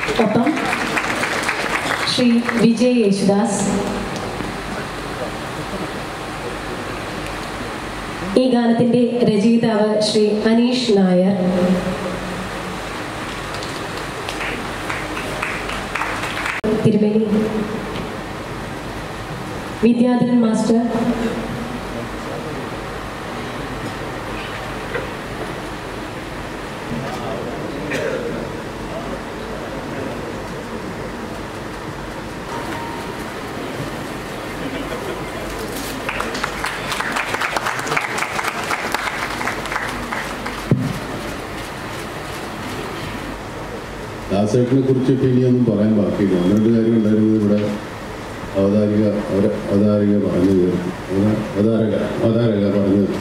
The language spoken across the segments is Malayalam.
ഒപ്പം ശ്രീ വിജയ് യേശുദാസ് ഈ ഗാനത്തിന്റെ രചയിതാവ് ശ്രീ അനീഷ് നായർ തിരുമേനി വിദ്യാധരൻ മാസ്റ്റർ ദാസേട്ടനെ കുറിച്ച് ഇപ്പം ഇനിയൊന്നും പറയാൻ ബാക്കിയില്ല ഒന്ന് രണ്ട് കാര്യം ഉണ്ടായിരുന്നത് ഇവിടെ അവതാരിക അവര അവതാരിക പറഞ്ഞു തീർന്നു അവത- അവതാരക അവതാരക പറഞ്ഞു തീർന്നു.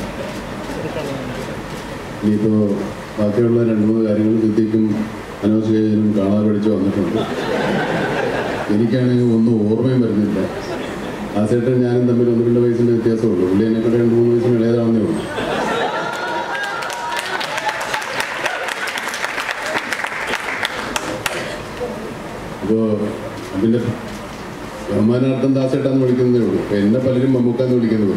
ഇനിയിപ്പോൾ ബാക്കിയുള്ള രണ്ട് മൂന്ന് കാര്യങ്ങൾ സിദ്ധിക്കും മനോജ് കൈജനും കാണാതെ പഠിച്ച് വന്നിട്ടുണ്ട് എനിക്കാണെങ്കിൽ ഒന്നും ഓർമ്മയും വരുന്നില്ല ദാസേട്ടൻ ഞാനും തമ്മിൽ ഒന്ന് രണ്ട് വയസ്സിൻ്റെ വ്യത്യാസമുള്ളൂ പുള്ളി എന്നെക്കൊണ്ട് രണ്ട് മൂന്ന് വയസ്സിന് ഇളയതാണെന്നേ ഉള്ളൂ അപ്പോൾ അതിൻ്റെ ബഹുമാനാർത്ഥം ദാസേട്ടാന്ന് വിളിക്കുന്നതേ ഉള്ളൂ അപ്പോൾ എന്നെ പലരും മമ്മൂക്കാന്ന് വിളിക്കുന്നത്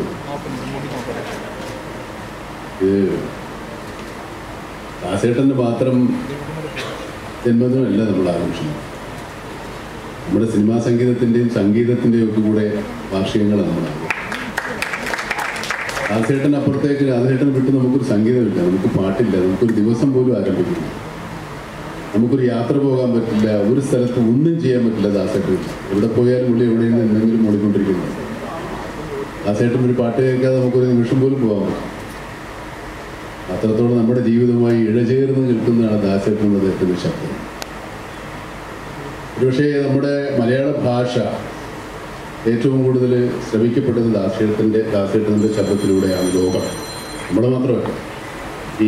ഇത് ദാസേട്ടൻ്റെ മാത്രം ജന്മദിനമല്ല നമ്മൾ ആഘോഷിക്കുന്നത് നമ്മുടെ സിനിമാ സംഗീതത്തിൻ്റെയും സംഗീതത്തിൻ്റെയും ഒക്കെ കൂടെ വാർഷികങ്ങളാണ് നമ്മൾ ആഘോഷിക്കുന്നത് ദാസേട്ടൻ അപ്പുറത്തേക്ക് ദാസേട്ടൻ വിട്ട് നമുക്കൊരു സംഗീതമില്ല നമുക്ക് പാട്ടില്ല നമുക്കൊരു ദിവസം പോലും ആരംഭിക്കില്ല നമുക്കൊരു യാത്ര പോകാൻ പറ്റില്ല ഒരു സ്ഥലത്ത് ഒന്നും ചെയ്യാൻ പറ്റില്ല ദാസേട്ടൻ എവിടെ പോയാലും പുള്ളി എവിടെ നിന്ന് എന്തെങ്കിലും ഓടിക്കൊണ്ടിരിക്കുന്നു ദാസേട്ടൻ ഒരു പാട്ട് കേൾക്കാതെ നമുക്കൊരു നിമിഷം പോലും പോകാൻ പറ്റും അത്രത്തോളം നമ്മുടെ ജീവിതവുമായി ഇഴചേർന്ന് നിൽക്കുന്നതാണ് ദാസേട്ടൻ എന്ന അദ്ദേഹത്തിൻ്റെ ശബ്ദം ഒരുപക്ഷേ നമ്മുടെ മലയാള ഭാഷ ഏറ്റവും കൂടുതൽ ശ്രമിക്കപ്പെട്ടത് ദാസേട്ടൻ്റെ ദാസേട്ടൻ്റെ ശബ്ദത്തിലൂടെയാണ് ലോകം നമ്മൾ മാത്രമല്ല ഈ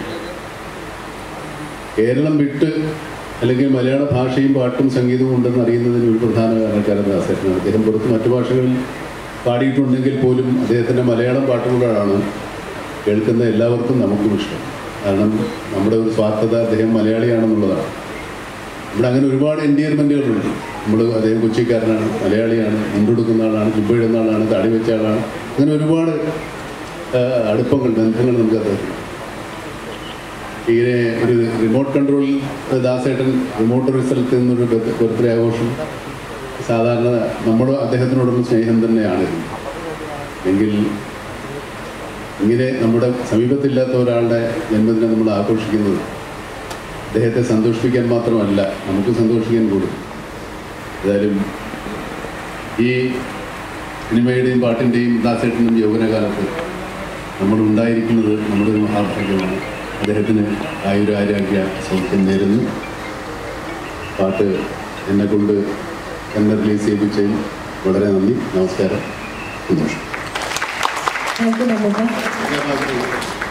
കേരളം വിട്ട് അല്ലെങ്കിൽ മലയാള ഭാഷയും പാട്ടും സംഗീതവും ഉണ്ടെന്ന് അറിയുന്നതിന് ഒരു പ്രധാന കാരണക്കാരൻ ദാസേട്ടനാണ് അദ്ദേഹം പുറത്ത് മറ്റു ഭാഷകളിൽ പാടിയിട്ടുണ്ടെങ്കിൽ പോലും അദ്ദേഹത്തിൻ്റെ മലയാളം പാട്ടുകളാണ് കേൾക്കുന്ന എല്ലാവർക്കും നമുക്കും ഇഷ്ടം കാരണം നമ്മുടെ ഒരു സ്വാർത്ഥത അദ്ദേഹം മലയാളിയാണെന്നുള്ളതാണ് ഇവിടെ അങ്ങനെ ഒരുപാട് എൻഡിയർമെൻറ്റുകളുണ്ട് നമ്മൾ അദ്ദേഹം കൊച്ചിക്കാരനാണ് മലയാളിയാണ് മുണ്ടെടുക്കുന്ന ആളാണ് ചുബയിടുന്ന ആളാണ് തടി വെച്ച ആളാണ് അങ്ങനെ ഒരുപാട് ആ, അടുപ്പങ്ങൾ ബന്ധങ്ങൾ നമുക്ക് അദ്ദേഹത്തിന് ഇങ്ങനെ ഒരു റിമോട്ട് കൺട്രോളിൽ ദാസേട്ടൻ റിമോട്ട് ഒരു സ്ഥലത്ത് നിന്നൊരു ബർത്ത്ഡേ ആഘോഷം സാധാരണ നമ്മുടെ അദ്ദേഹത്തിനോടുള്ള സ്നേഹം തന്നെയാണ് എങ്കിൽ ഇങ്ങനെ നമ്മുടെ സമീപത്തില്ലാത്ത ഒരാളുടെ ജന്മദിനം നമ്മൾ ആഘോഷിക്കുന്നത് അദ്ദേഹത്തെ സന്തോഷിപ്പിക്കാൻ മാത്രമല്ല നമുക്ക് സന്തോഷിക്കാൻ കൂടും ഏതായാലും ഈ സിനിമയുടെയും പാട്ടിൻ്റെയും ദാസേട്ടൻ്റെയും യൗവനകാലത്ത് നമ്മൾ ഉണ്ടായിരിക്കുന്നത് നമ്മുടെ ഒരു മഹാഭാഗ്യമാണ് അദ്ദേഹത്തിന് ആയുരാരോഗ്യ സൗഖ്യം നേരുന്നു പാട്ട് എന്നെ കൊണ്ട് എന്നെ റിലീസ് ചെയ്യിപ്പിച്ചതിൽ വളരെ നന്ദി നമസ്കാരം സന്തോഷം താങ്ക് യു മമ്മൂക്ക എല്ലാ ഭാഗത്തും